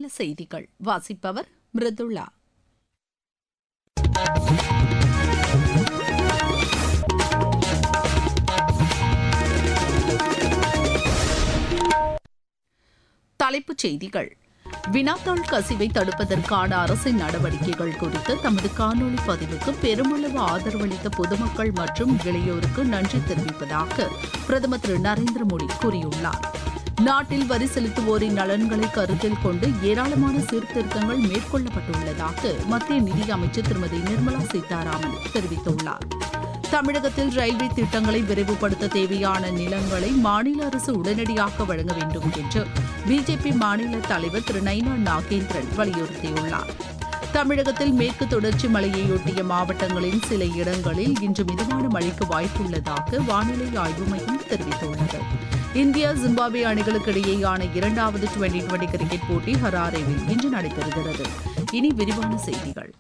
செய்திகள் வாசிப்பவர் மிருதுளா தலைப்புச் செய்திகள் வினாத்தாள் கசிவை தடுப்பதற்கான அரசின் நடவடிக்கைகள் குறித்து தமது காணொலி பதிவுக்கு பெருமளவு ஆதரவளித்த பொதுமக்கள் மற்றும் இளையோருக்கு நன்றி தெரிவிப்பதாக பிரதமர் திரு நரேந்திர மோடி கூறியுள்ளார் நாட்டில் வரி செலுத்துவோரின் நலன்களை கருத்தில் கொண்டு ஏராளமான சீர்திருத்தங்கள் மேற்கொள்ளப்பட்டுள்ளதாக மத்திய நிதியமைச்சர் திருமதி நிர்மலா சீதாராமன் தெரிவித்துள்ளார் தமிழகத்தில் ரயில்வே திட்டங்களை விரைவுபடுத்த தேவையான நிலங்களை மாநில அரசு உடனடியாக வழங்க வேண்டும் என்று பிஜேபி மாநில தலைவர் திரு நைனா நாகேந்திரன் வலியுறுத்தியுள்ளார் தமிழகத்தில் மேற்கு தொடர்ச்சி மலையையொட்டிய மாவட்டங்களின் சில இடங்களில் இன்று மிதமான மழைக்கு வாய்ப்புள்ளதாக வானிலை ஆய்வு மையம் தெரிவித்துள்ளது இந்தியா ஜிம்பாப்வே அணிகளுக்கு இடையேயான இரண்டாவது டுவெண்டி டுவெண்டி கிரிக்கெட் போட்டி ஹராரேவில் இன்று நடைபெறுகிறது இனி விரிவான செய்திகள்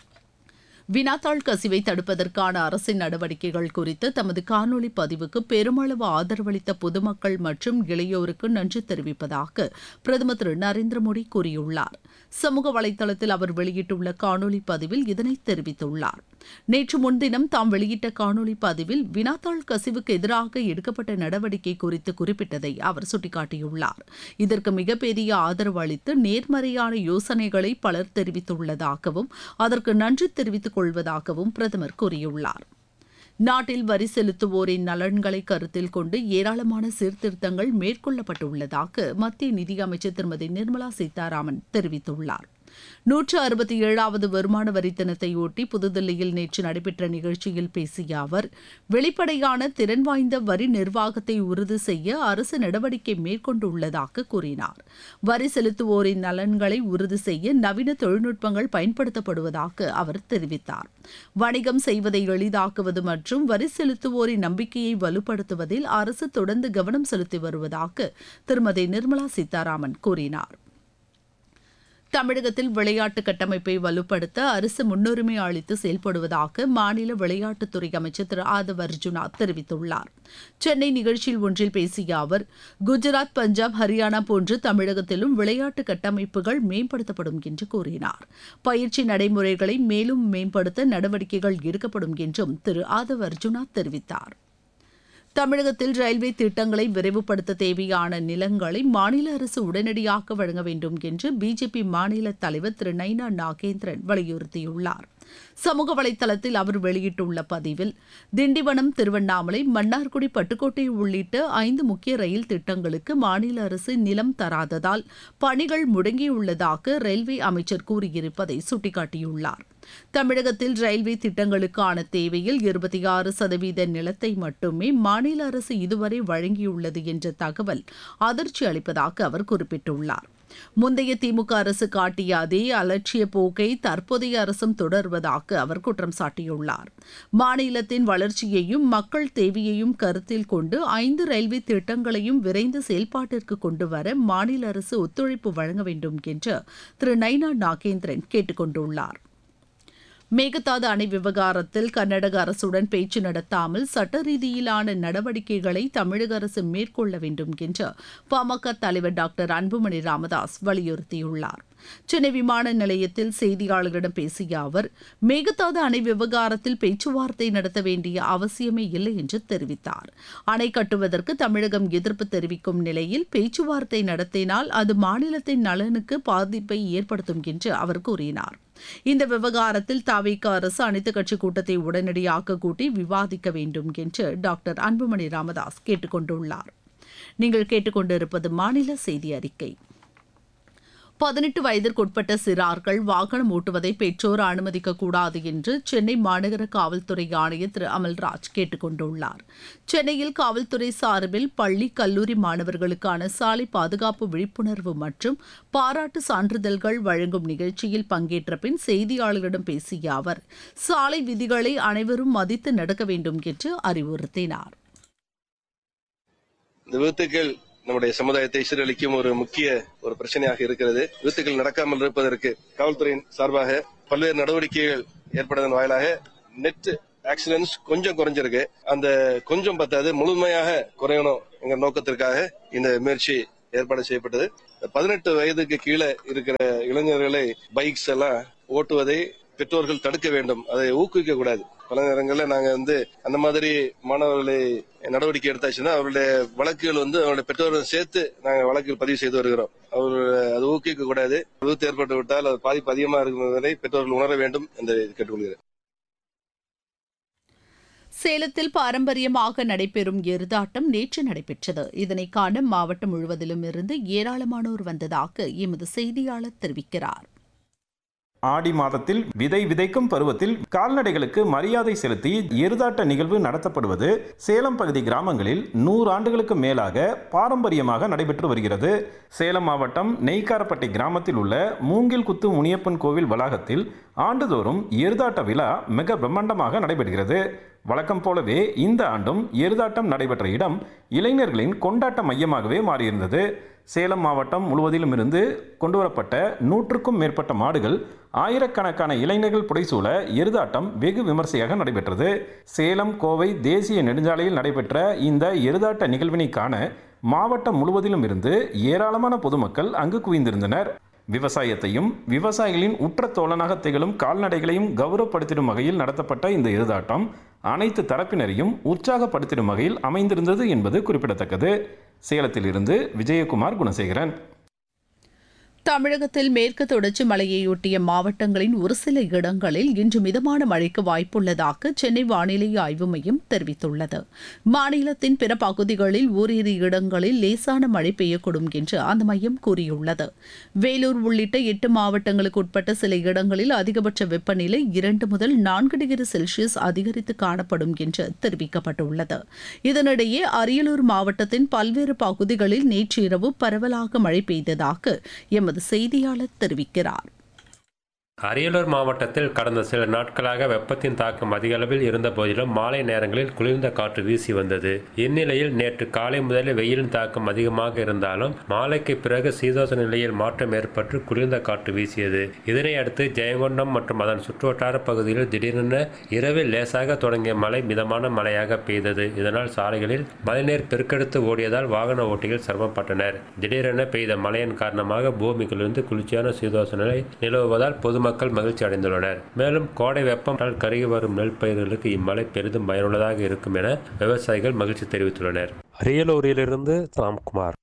வினாத்தாள் கசிவை தடுப்பதற்கான அரசின் நடவடிக்கைகள் குறித்து தமது காணொலி பதிவுக்கு பெருமளவு ஆதரவளித்த பொதுமக்கள் மற்றும் இளையோருக்கு நன்றி தெரிவிப்பதாக பிரதமர் திரு நரேந்திர மோடி கூறியுள்ளார் சமூக வலைதளத்தில் அவர் வெளியிட்டுள்ள காணொலி பதிவில் இதனை தெரிவித்துள்ளார் நேற்று முன்தினம் தாம் வெளியிட்ட காணொலி பதிவில் வினாத்தாள் கசிவுக்கு எதிராக எடுக்கப்பட்ட நடவடிக்கை குறித்து குறிப்பிட்டதை அவர் சுட்டிக்காட்டியுள்ளார் இதற்கு மிகப்பெரிய ஆதரவு அளித்து நேர்மறையான யோசனைகளை பலர் தெரிவித்துள்ளதாகவும் அதற்கு நன்றி தெரிவித்துக் கொள்வதாகவும் பிரதமர் கூறியுள்ளார் நாட்டில் வரி செலுத்துவோரின் நலன்களை கருத்தில் கொண்டு ஏராளமான சீர்திருத்தங்கள் மேற்கொள்ளப்பட்டுள்ளதாக மத்திய நிதியமைச்சர் திருமதி நிர்மலா சீதாராமன் தெரிவித்துள்ளார் நூற்று அறுபத்தி ஏழாவது வருமான வரி தினத்தையொட்டி புதுதில்லியில் நேற்று நடைபெற்ற நிகழ்ச்சியில் பேசிய அவர் வெளிப்படையான திறன் வாய்ந்த வரி நிர்வாகத்தை உறுதி செய்ய அரசு நடவடிக்கை மேற்கொண்டுள்ளதாக கூறினார் வரி செலுத்துவோரின் நலன்களை உறுதி செய்ய நவீன தொழில்நுட்பங்கள் பயன்படுத்தப்படுவதாக அவர் தெரிவித்தார் வணிகம் செய்வதை எளிதாக்குவது மற்றும் வரி செலுத்துவோரின் நம்பிக்கையை வலுப்படுத்துவதில் அரசு தொடர்ந்து கவனம் செலுத்தி வருவதாக திருமதி நிர்மலா சீதாராமன் கூறினார் தமிழகத்தில் விளையாட்டு கட்டமைப்பை வலுப்படுத்த அரசு முன்னுரிமை அளித்து செயல்படுவதாக மாநில விளையாட்டுத்துறை அமைச்சர் திரு ஆதவ் அர்ஜுனா தெரிவித்துள்ளார் சென்னை நிகழ்ச்சியில் ஒன்றில் பேசிய அவர் குஜராத் பஞ்சாப் ஹரியானா போன்று தமிழகத்திலும் விளையாட்டு கட்டமைப்புகள் மேம்படுத்தப்படும் என்று கூறினார் பயிற்சி நடைமுறைகளை மேலும் மேம்படுத்த நடவடிக்கைகள் எடுக்கப்படும் என்றும் திரு ஆதவ் அர்ஜுனா தெரிவித்தார் தமிழகத்தில் ரயில்வே திட்டங்களை விரைவுபடுத்த தேவையான நிலங்களை மாநில அரசு உடனடியாக வழங்க வேண்டும் என்று பிஜேபி மாநில தலைவர் திரு நைனா நாகேந்திரன் வலியுறுத்தியுள்ளார் சமூக வலைதளத்தில் அவர் வெளியிட்டுள்ள பதிவில் திண்டிவனம் திருவண்ணாமலை மன்னார்குடி பட்டுக்கோட்டை உள்ளிட்ட ஐந்து முக்கிய ரயில் திட்டங்களுக்கு மாநில அரசு நிலம் தராததால் பணிகள் முடங்கியுள்ளதாக ரயில்வே அமைச்சர் கூறியிருப்பதை சுட்டிக்காட்டியுள்ளார் தமிழகத்தில் ரயில்வே திட்டங்களுக்கான தேவையில் இருபத்தி ஆறு சதவீத நிலத்தை மட்டுமே மாநில அரசு இதுவரை வழங்கியுள்ளது என்ற தகவல் அதிர்ச்சி அளிப்பதாக அவர் குறிப்பிட்டுள்ளார் முந்தைய திமுக அரசு காட்டிய அதே அலட்சிய போக்கை தற்போதைய அரசும் தொடர்வதாக அவர் குற்றம் சாட்டியுள்ளார் மாநிலத்தின் வளர்ச்சியையும் மக்கள் தேவையையும் கருத்தில் கொண்டு ஐந்து ரயில்வே திட்டங்களையும் விரைந்து செயல்பாட்டிற்கு கொண்டு வர மாநில அரசு ஒத்துழைப்பு வழங்க வேண்டும் என்று திரு நைனா நாகேந்திரன் கேட்டுக் கொண்டுள்ளார் மேகதாது அணை விவகாரத்தில் கர்நாடக அரசுடன் பேச்சு நடத்தாமல் சட்ட ரீதியிலான நடவடிக்கைகளை தமிழக அரசு மேற்கொள்ள வேண்டும் என்று பாமக தலைவர் டாக்டர் அன்புமணி ராமதாஸ் வலியுறுத்தியுள்ளார் சென்னை விமான நிலையத்தில் செய்தியாளர்களிடம் பேசிய அவர் மேகதாது அணை விவகாரத்தில் பேச்சுவார்த்தை நடத்த வேண்டிய அவசியமே இல்லை என்று தெரிவித்தார் அணை கட்டுவதற்கு தமிழகம் எதிர்ப்பு தெரிவிக்கும் நிலையில் பேச்சுவார்த்தை நடத்தினால் அது மாநிலத்தின் நலனுக்கு பாதிப்பை ஏற்படுத்தும் என்று அவர் கூறினார் இந்த விவகாரத்தில் தாவேக அரசு அனைத்துக் கட்சி கூட்டத்தை உடனடியாக கூட்டி விவாதிக்க வேண்டும் என்று டாக்டர் அன்புமணி ராமதாஸ் கேட்டுக் கொண்டுள்ளார் நீங்கள் கேட்டுக்கொண்டிருப்பது மாநில செய்தி அறிக்கை பதினெட்டு வயதிற்குட்பட்ட சிறார்கள் வாகனம் ஓட்டுவதை பெற்றோர் அனுமதிக்க கூடாது என்று சென்னை மாநகர காவல்துறை ஆணையர் திரு அமல்ராஜ் கேட்டுக் கொண்டுள்ளார் சென்னையில் காவல்துறை சார்பில் பள்ளி கல்லூரி மாணவர்களுக்கான சாலை பாதுகாப்பு விழிப்புணர்வு மற்றும் பாராட்டு சான்றிதழ்கள் வழங்கும் நிகழ்ச்சியில் பங்கேற்ற பின் செய்தியாளர்களிடம் பேசிய அவர் சாலை விதிகளை அனைவரும் மதித்து நடக்க வேண்டும் என்று அறிவுறுத்தினார் இந்த விபத்துக்கள் நம்முடைய சமுதாயத்தை சீரழிக்கும் ஒரு முக்கிய ஒரு பிரச்சனையாக இருக்கிறது விபத்துக்கள் நடக்காமல் இருப்பதற்கு காவல்துறையின் சார்பாக பல்வேறு நடவடிக்கைகள் ஏற்படுவதன் வாயிலாக நெட் ஆக்சிடென்ட்ஸ் கொஞ்சம் குறைஞ்சிருக்கு அந்த கொஞ்சம் பத்தாது முழுமையாக குறையணும் என்ற நோக்கத்திற்காக இந்த முயற்சி ஏற்பாடு செய்யப்பட்டது பதினெட்டு வயதுக்கு கீழே இருக்கிற இளைஞர்களை பைக்ஸ் எல்லாம் ஓட்டுவதை பெற்றோர்கள் தடுக்க வேண்டும் அதை ஊக்குவிக்க கூடாது பல நேரங்களில் நாங்க வந்து அந்த மாதிரி மாணவர்களை நடவடிக்கை எடுத்தாச்சுன்னா அவருடைய வழக்குகள் வந்து அவருடைய பெற்றோர்கள் சேர்த்து நாங்க வழக்குகள் பதிவு செய்து வருகிறோம் அவர் அது ஊக்குவிக்க கூடாது விபத்து ஏற்பட்டு விட்டால் அது பாதிப்பு அதிகமாக இருக்கும் என்பதை பெற்றோர்கள் உணர வேண்டும் என்று கேட்டுக்கொள்கிறேன் சேலத்தில் பாரம்பரியமாக நடைபெறும் எருதாட்டம் நேற்று நடைபெற்றது இதனை காண மாவட்டம் முழுவதிலும் இருந்து ஏராளமானோர் வந்ததாக எமது செய்தியாளர் தெரிவிக்கிறார் ஆடி மாதத்தில் விதை விதைக்கும் பருவத்தில் கால்நடைகளுக்கு மரியாதை செலுத்தி எருதாட்ட நிகழ்வு நடத்தப்படுவது சேலம் பகுதி கிராமங்களில் நூறு ஆண்டுகளுக்கு மேலாக பாரம்பரியமாக நடைபெற்று வருகிறது சேலம் மாவட்டம் நெய்க்காரப்பட்டி கிராமத்தில் உள்ள மூங்கில் குத்து முனியப்பன் கோவில் வளாகத்தில் ஆண்டுதோறும் எருதாட்ட விழா மிக பிரம்மாண்டமாக நடைபெறுகிறது வழக்கம் போலவே இந்த ஆண்டும் எருதாட்டம் நடைபெற்ற இடம் இளைஞர்களின் கொண்டாட்ட மையமாகவே மாறியிருந்தது சேலம் மாவட்டம் முழுவதிலும் இருந்து கொண்டுவரப்பட்ட நூற்றுக்கும் மேற்பட்ட மாடுகள் ஆயிரக்கணக்கான இளைஞர்கள் புடைசூழ எருதாட்டம் வெகு விமர்சையாக நடைபெற்றது சேலம் கோவை தேசிய நெடுஞ்சாலையில் நடைபெற்ற இந்த எருதாட்ட நிகழ்வினை காண மாவட்டம் முழுவதிலும் இருந்து ஏராளமான பொதுமக்கள் அங்கு குவிந்திருந்தனர் விவசாயத்தையும் விவசாயிகளின் உற்ற தோழனாக திகழும் கால்நடைகளையும் கௌரவப்படுத்திடும் வகையில் நடத்தப்பட்ட இந்த எருதாட்டம் அனைத்து தரப்பினரையும் உற்சாகப்படுத்திடும் வகையில் அமைந்திருந்தது என்பது குறிப்பிடத்தக்கது சேலத்திலிருந்து விஜயகுமார் குணசேகரன் தமிழகத்தில் மேற்கு தொடர்ச்சி மலையையொட்டிய மாவட்டங்களின் ஒரு சில இடங்களில் இன்று மிதமான மழைக்கு வாய்ப்புள்ளதாக சென்னை வானிலை ஆய்வு மையம் தெரிவித்துள்ளது மாநிலத்தின் பிற பகுதிகளில் ஓரிரு இடங்களில் லேசான மழை பெய்யக்கூடும் என்று அந்த மையம் கூறியுள்ளது வேலூர் உள்ளிட்ட எட்டு மாவட்டங்களுக்கு உட்பட்ட சில இடங்களில் அதிகபட்ச வெப்பநிலை இரண்டு முதல் நான்கு டிகிரி செல்சியஸ் அதிகரித்து காணப்படும் என்று தெரிவிக்கப்பட்டுள்ளது இதனிடையே அரியலூர் மாவட்டத்தின் பல்வேறு பகுதிகளில் நேற்று இரவு பரவலாக மழை பெய்ததாக எமது செய்தியாளர் தெரிவிக்கிறார் அரியலூர் மாவட்டத்தில் கடந்த சில நாட்களாக வெப்பத்தின் தாக்கம் அதிக அளவில் இருந்த போதிலும் மாலை நேரங்களில் குளிர்ந்த காற்று வீசி வந்தது இந்நிலையில் நேற்று காலை முதலே வெயிலின் தாக்கம் அதிகமாக இருந்தாலும் மாலைக்கு பிறகு சீதோச நிலையில் மாற்றம் ஏற்பட்டு குளிர்ந்த காற்று வீசியது இதனை அடுத்து ஜெயங்கொண்டம் மற்றும் அதன் சுற்றுவட்டார பகுதிகளில் திடீரென இரவில் லேசாக தொடங்கிய மழை மிதமான மழையாக பெய்தது இதனால் சாலைகளில் மழைநீர் பெருக்கெடுத்து ஓடியதால் வாகன ஓட்டிகள் சிரமப்பட்டனர் திடீரென பெய்த மழையின் காரணமாக பூமியிலிருந்து குளிர்ச்சியான சீதோச நிலை நிலவுவதால் பொதுமக்கள் மக்கள் மகிழ்ச்சி அடைந்துள்ளனர் மேலும் கோடை வெப்பம் கருகி வரும் நெல் பயிர்களுக்கு இம்மழை பெரிதும் பயனுள்ளதாக இருக்கும் என விவசாயிகள் மகிழ்ச்சி தெரிவித்துள்ளனர் அரியலூரிலிருந்து ராம்குமார்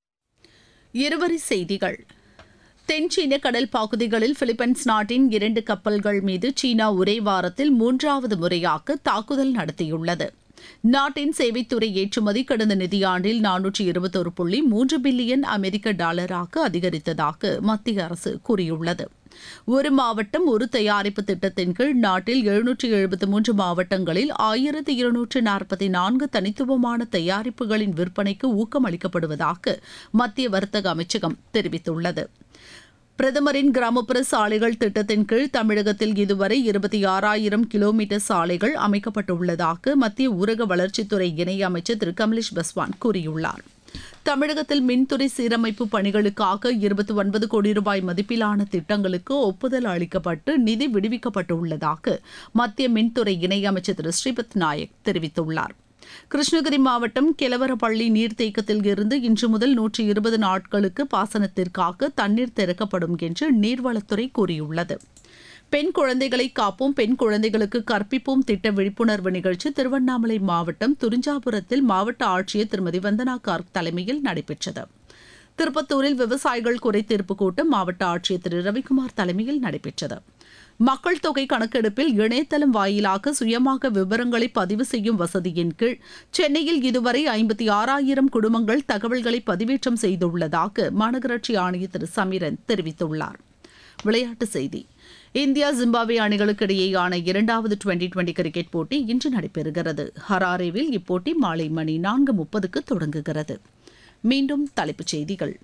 இருவரி செய்திகள் தென் சீன கடல் பகுதிகளில் பிலிப்பைன்ஸ் நாட்டின் இரண்டு கப்பல்கள் மீது சீனா ஒரே வாரத்தில் மூன்றாவது முறையாக தாக்குதல் நடத்தியுள்ளது நாட்டின் சேவைத்துறை ஏற்றுமதி கடந்த நிதியாண்டில் நானூற்றி இருபத்தொரு புள்ளி மூன்று பில்லியன் அமெரிக்க டாலராக அதிகரித்ததாக மத்திய அரசு கூறியுள்ளது ஒரு மாவட்டம் ஒரு தயாரிப்பு திட்டத்தின் கீழ் நாட்டில் எழுநூற்றி எழுபத்தி மூன்று மாவட்டங்களில் ஆயிரத்தி இருநூற்று நாற்பத்தி நான்கு தனித்துவமான தயாரிப்புகளின் விற்பனைக்கு ஊக்கம் அளிக்கப்படுவதாக மத்திய வர்த்தக அமைச்சகம் தெரிவித்துள்ளது பிரதமரின் கிராமப்புற சாலைகள் திட்டத்தின் கீழ் தமிழகத்தில் இதுவரை இருபத்தி ஆறாயிரம் கிலோமீட்டர் சாலைகள் அமைக்கப்பட்டுள்ளதாக மத்திய ஊரக வளர்ச்சித்துறை இணையமைச்சர் திரு கமலேஷ் பஸ்வான் கூறியுள்ளார் தமிழகத்தில் மின்துறை சீரமைப்பு பணிகளுக்காக இருபத்தி ஒன்பது கோடி ரூபாய் மதிப்பிலான திட்டங்களுக்கு ஒப்புதல் அளிக்கப்பட்டு நிதி விடுவிக்கப்பட்டுள்ளதாக மத்திய மின்துறை இணையமைச்சர் திரு ஸ்ரீபத் நாயக் தெரிவித்துள்ளார் கிருஷ்ணகிரி மாவட்டம் கெலவரப்பள்ளி நீர்த்தேக்கத்தில் இருந்து இன்று முதல் நூற்றி இருபது நாட்களுக்கு பாசனத்திற்காக தண்ணீர் திறக்கப்படும் என்று நீர்வளத்துறை கூறியுள்ளது பெண் குழந்தைகளை காப்போம் பெண் குழந்தைகளுக்கு கற்பிப்போம் திட்ட விழிப்புணர்வு நிகழ்ச்சி திருவண்ணாமலை மாவட்டம் துரிஞ்சாபுரத்தில் மாவட்ட ஆட்சியர் திருமதி வந்தனா கார்க் தலைமையில் நடைபெற்றது திருப்பத்தூரில் விவசாயிகள் குறைதீர்ப்பு கூட்டம் மாவட்ட ஆட்சியர் திரு ரவிக்குமார் தலைமையில் நடைபெற்றது மக்கள் தொகை கணக்கெடுப்பில் இணையதளம் வாயிலாக சுயமாக விவரங்களை பதிவு செய்யும் வசதியின் கீழ் சென்னையில் இதுவரை ஐம்பத்தி ஆறாயிரம் குடும்பங்கள் தகவல்களை பதிவேற்றம் செய்துள்ளதாக மாநகராட்சி ஆணையர் திரு சமீரன் தெரிவித்துள்ளார் விளையாட்டுச் செய்தி இந்தியா ஜிம்பாப்வே அணிகளுக்கு இடையேயான இரண்டாவது டுவெண்டி டுவெண்டி கிரிக்கெட் போட்டி இன்று நடைபெறுகிறது ஹராரேவில் இப்போட்டி மாலை மணி நான்கு முப்பதுக்கு தொடங்குகிறது மீண்டும் தலைப்புச் செய்திகள்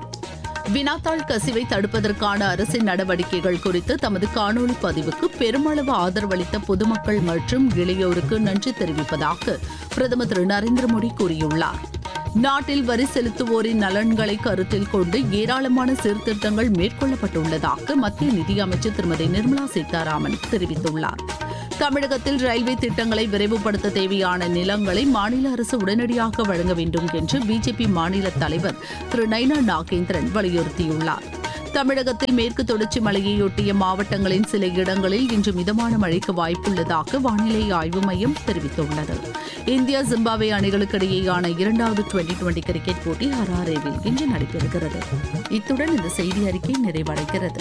வினாத்தாள் கசிவை தடுப்பதற்கான அரசின் நடவடிக்கைகள் குறித்து தமது காணொலி பதிவுக்கு பெருமளவு ஆதரவளித்த பொதுமக்கள் மற்றும் இளையோருக்கு நன்றி தெரிவிப்பதாக பிரதமர் திரு நரேந்திர மோடி கூறியுள்ளார் நாட்டில் வரி செலுத்துவோரின் நலன்களை கருத்தில் கொண்டு ஏராளமான சீர்திருத்தங்கள் மேற்கொள்ளப்பட்டுள்ளதாக மத்திய நிதியமைச்சர் திருமதி நிர்மலா சீதாராமன் தெரிவித்துள்ளார் தமிழகத்தில் ரயில்வே திட்டங்களை விரைவுபடுத்த தேவையான நிலங்களை மாநில அரசு உடனடியாக வழங்க வேண்டும் என்று பிஜேபி மாநில தலைவர் திரு நைனா நாகேந்திரன் வலியுறுத்தியுள்ளார் தமிழகத்தில் மேற்கு தொடர்ச்சி மலையையொட்டிய மாவட்டங்களின் சில இடங்களில் இன்று மிதமான மழைக்கு வாய்ப்புள்ளதாக வானிலை ஆய்வு மையம் தெரிவித்துள்ளது இந்தியா ஜிம்பாப்வே அணிகளுக்கு இடையேயான இரண்டாவது டுவெண்டி டுவெண்டி கிரிக்கெட் போட்டி ஹராரேவில் இன்று நடைபெறுகிறது இத்துடன் இந்த செய்தி அறிக்கை நிறைவடைகிறது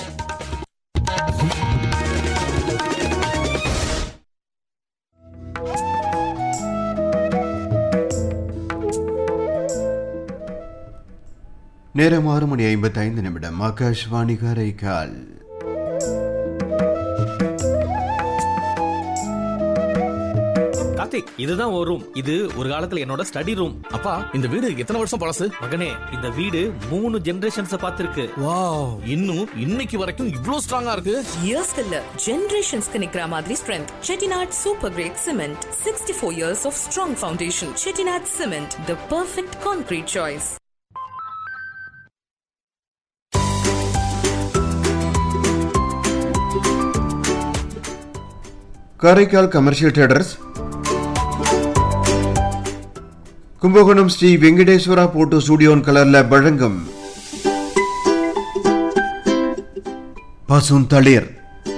நேரம் ஆறு மணி ஐம்பத்தி ஐந்து நிமிடம் ஆகாஷ்வாணி காரைக்கால் கார்த்திக் இதுதான் ஒரு ரூம் இது ஒரு காலத்துல என்னோட ஸ்டடி ரூம் அப்பா இந்த வீடு எத்தனை வருஷம் பழசு மகனே இந்த வீடு மூணு ஜெனரேஷன்ஸ் பார்த்திருக்கு வாவ் இன்னும் இன்னைக்கு வரைக்கும் இவ்ளோ ஸ்ட்ராங்கா இருக்கு இயர்ஸ்க்கு இல்ல ஜெனரேஷன்ஸ்க்கு நிக்கிற மாதிரி strength Chettinad super great cement sixty four years of strong foundation Chettinad cement the perfect concrete choice Karaikal commercial traders Kumbakonam Sri Venkateswara photo ஸ்டுடியோன் கலர்ல வழங்கும் பசுந்தளிர்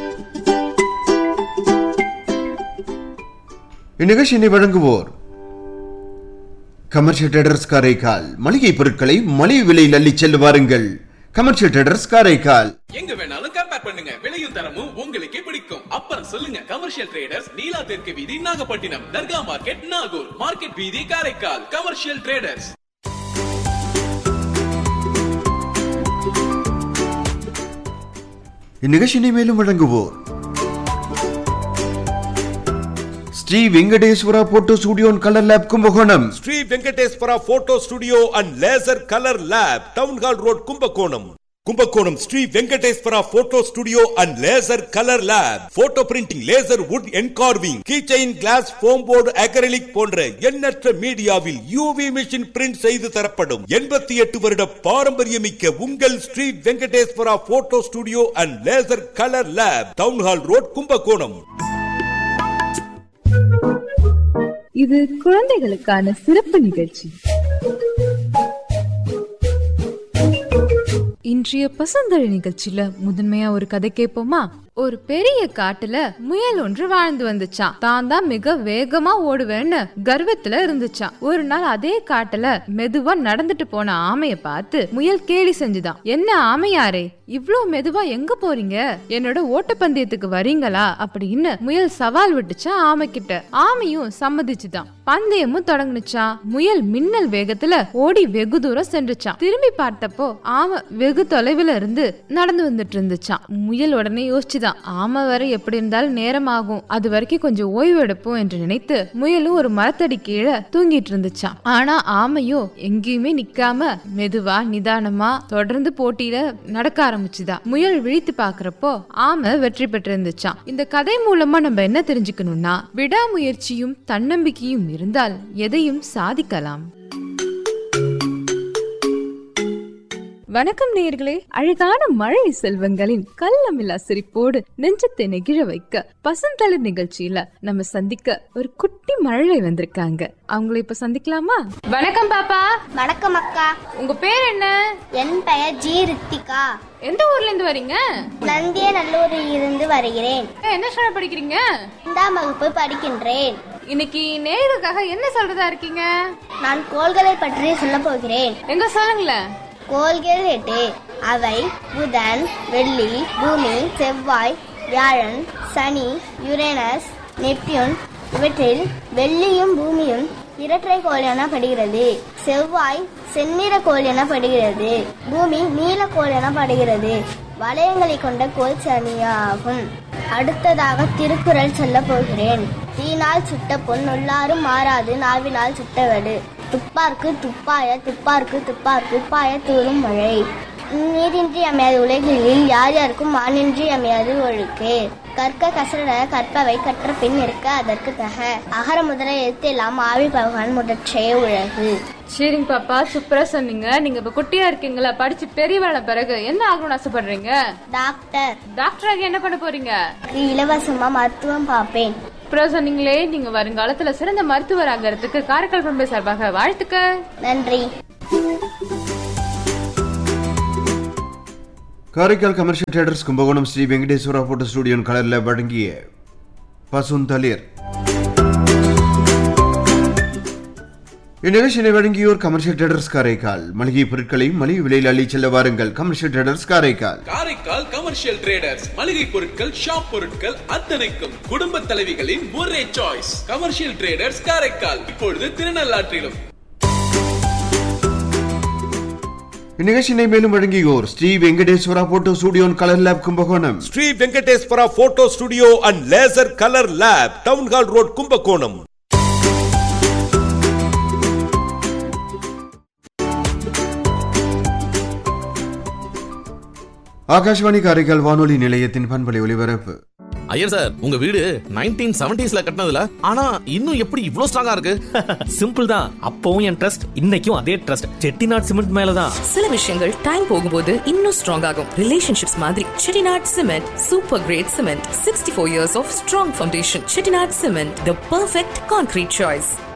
இந்நிகழ்ச்சியினை வழங்குவோர் கமர்ஷியல் ட்ரேடர்ஸ் காரைக்கால் மளிகை பொருட்களை மலிவு விலையில் அள்ளிச் செல்ல வாருங்கள் கமர்ஷியல் ட்ரேடர்ஸ் காரைக்கால் எங்க வேணாலும் கம்பேர் பண்ணுங்க விலையும் தரமும் உங்களுக்கே பிடிக்கும் அப்புறம் சொல்லுங்க கமர்ஷியல் ட்ரேடர்ஸ் நீலா தெற்கு வீதி நாகப்பட்டினம் தர்கா மார்க்கெட் நாகூர் மார்க்கெட் வீதி காரைக்கால் கமர்ஷியல் ட்ரேடர்ஸ் இந்நிகழ்ச்சியினை மேலும் வழங்குவோர் ஸ்ரீ வெங்கடேஸ்வரா போட்டோ ஸ்டுடியோன் colour lab Kumbakonam Sri Venkateswara photo studio and laser colour lab town hall road Kumbakonam Kumbakonam Sri Venkateswara photo studio and laser colour lab photo printing laser wood engraving keychain glass foam board acrylic போன்ற எண்ணற்ற மீடியாவில் UV machine print செய்து தரப்படும் எண்பத்தி எட்டு வருட பாரம்பரியமிக்க உங்கள் Sri Venkateswara photo studio and laser colour lab town hall road Kumbakonam இது குழந்தைகளுக்கான சிறப்பு நிகழ்ச்சி இன்றைய பசந்தழி நிகழ்ச்சியில முதன்மையா ஒரு கதை கேட்போமா ஒரு பெரிய காட்டுல முயல் ஒன்று வாழ்ந்து வந்துச்சான் தான் தான் மிக வேகமா ஓடுவேன்னு கர்வத்துல இருந்துச்சான் ஒரு நாள் அதே காட்டுல மெதுவா நடந்துட்டு போன ஆமைய பார்த்து முயல் கேலி செஞ்சுதான் என்ன ஆமையாரே இவ்ளோ மெதுவா எங்க போறீங்க என்னோட ஓட்டப்பந்தயத்துக்கு வரீங்களா அப்படின்னு முயல் சவால் விட்டுச்சா ஆமை கிட்ட ஆமையும் சம்மதிச்சுதான் பந்தயமும் தொடங்குனுச்சான் முயல் மின்னல் வேகத்துல ஓடி வெகு தூரம் சென்றுச்சான் திரும்பி பார்த்தப்போ ஆமை வெகு தொலைவுல இருந்து நடந்து வந்துட்டு இருந்துச்சான் முயல் உடனே யோசிச்சுதான் ஆமை வர எப்படி இருந்தாலும் நேரம் ஆகும் அது வரைக்கும் கொஞ்சம் ஓய்வு எடுப்போம் என்று நினைத்து முயலும் ஒரு மரத்தடி கீழே தூங்கிட்டு இருந்துச்சான் ஆனா ஆமையோ எங்கேயுமே நிக்காம மெதுவா நிதானமா தொடர்ந்து போட்டியில நடக்க ஆரம்பிச்சுதான் முயல் விழித்து பாக்குறப்போ ஆமை வெற்றி பெற்று இருந்துச்சான் இந்த கதை மூலமா நம்ம என்ன தெரிஞ்சுக்கணும்னா விடாமுயற்சியும் தன்னம்பிக்கையும் இருந்தால் எதையும் சாதிக்கலாம் வணக்கம் நேயர்களே அழகான மழை செல்வங்களின் கள்ளமில்லா சிரிப்போடு நெஞ்சத்தை நெகிழ வைக்க பசந்தளிர் நிகழ்ச்சியில நம்ம சந்திக்க ஒரு குட்டி மழலை வந்திருக்காங்க அவங்கள இப்ப சந்திக்கலாமா வணக்கம் பாப்பா வணக்கம் அக்கா உங்க பேர் என்ன என் பெயர் ஜி ரித்திகா எந்த ஊர்ல இருந்து வரீங்க நந்தியநல்லூரில் இருந்து வருகிறேன் என்ன ஸ்டாண்டர்ட் படிக்கிறீங்க இரண்டாம் வகுப்பு படிக்கின்றேன் இன்னைக்கு நேயருக்காக என்ன சொல்றதா இருக்கீங்க நான் கோள்களை பற்றி சொல்ல போகிறேன் எங்க சொல்லுங்களேன் கோள்கள் எட்டு அவை புதன் வெள்ளி பூமி செவ்வாய் வியாழன் சனி யுரேனஸ் நெப்டியூன் இவற்றில் வெள்ளியும் பூமியும் இரட்டை கோள் எனப்படுகிறது செவ்வாய் செந்நிற கோள் எனப்படுகிறது பூமி நீலக்கோள் எனப்படுகிறது வளையங்களை கொண்ட கோள் சனியாகும் அடுத்ததாக திருக்குறள் சொல்ல போகிறேன் தீனால் சுட்ட பொன் உள்ளாரும் மாறாது நாவினால் சுட்டவடு துப்பார்க்கு துப்பாய துப்பார்க்கு துப்பார்க்கு துப்பாய தூரும் மழை நீரின்றி அமையாது உலகில் யார் யாருக்கும் மானின்றி அமையாது ஒழுக்கு கற்க கசட கற்பவை கற்ற பின் இருக்க அதற்கு தக அகர முதல எழுத்தெல்லாம் ஆவி பகவான் முதற்றே உலகு சரிங்க பாப்பா சூப்பரா சொன்னீங்க நீங்க இப்ப குட்டியா இருக்கீங்களா படிச்சு பெரியவான பிறகு என்ன ஆகணும்னு ஆசைப்படுறீங்க டாக்டர் டாக்டர் ஆகி என்ன பண்ண போறீங்க இலவசமா மருத்துவம் பார்ப்பேன் சூப்பரா சொன்னீங்களே நீங்க வருங்காலத்துல சிறந்த மருத்துவர் ஆகிறதுக்கு காரைக்கால் பண்பை சார்பாக வாழ்த்துக்க நன்றி Karaikal commercial traders Kumbakonam Sri Venkateswara photo studio கலரில் வழங்கிய பசுந்தளிர் இந்நிகழ்ச்சியை வழங்கியோர் கமர்ஷியல் ட்ரேடர்ஸ் காரைக்கால் மளிகை பொருட்களை மலிவு விலையில் அள்ளி செல்ல வாருங்கள் commercial traders Karaikal Karaikal commercial traders மளிகை பொருட்கள் ஷாப் பொருட்கள் அத்தனைக்கும் குடும்ப தலைவிகளின் ஒரே சாய்ஸ் கமர்ஷியல் ட்ரேடர்ஸ் காரைக்கால் இப்பொழுது திருநள்ளாற்றிலும் இந்நிகழ்ச்சியினை மேலும் வழங்கியோர் Sri Venkateswara photo studio colour lab Kumbakonam Sri Venkateswara photo studio and laser colour lab town hall road Kumbakonam Akashvani Karaikal வானொலி நிலையத்தின் பண்பலை ஒலிபரப்பு ஐயர் சார் உங்க வீடு நைன்டீன் செவன்டிஸ்ல கட்டினதுல ஆனா இன்னும் எப்படி இவ்ளோ ஸ்ட்ராங்கா இருக்கு சிம்பிள் தான் அப்பவும் என் ட்ரஸ்ட் இன்னைக்கும் அதே ட்ரஸ்ட் செட்டிநாட் சிமெண்ட் மேலதான் சில விஷயங்கள் டைம் போகும்போது இன்னும் ஸ்ட்ராங் ஆகும் ரிலேஷன்ஷிப்ஸ் மாதிரி Chettinad cement super great cement sixty four years of strong foundation Chettinad cement the perfect concrete choice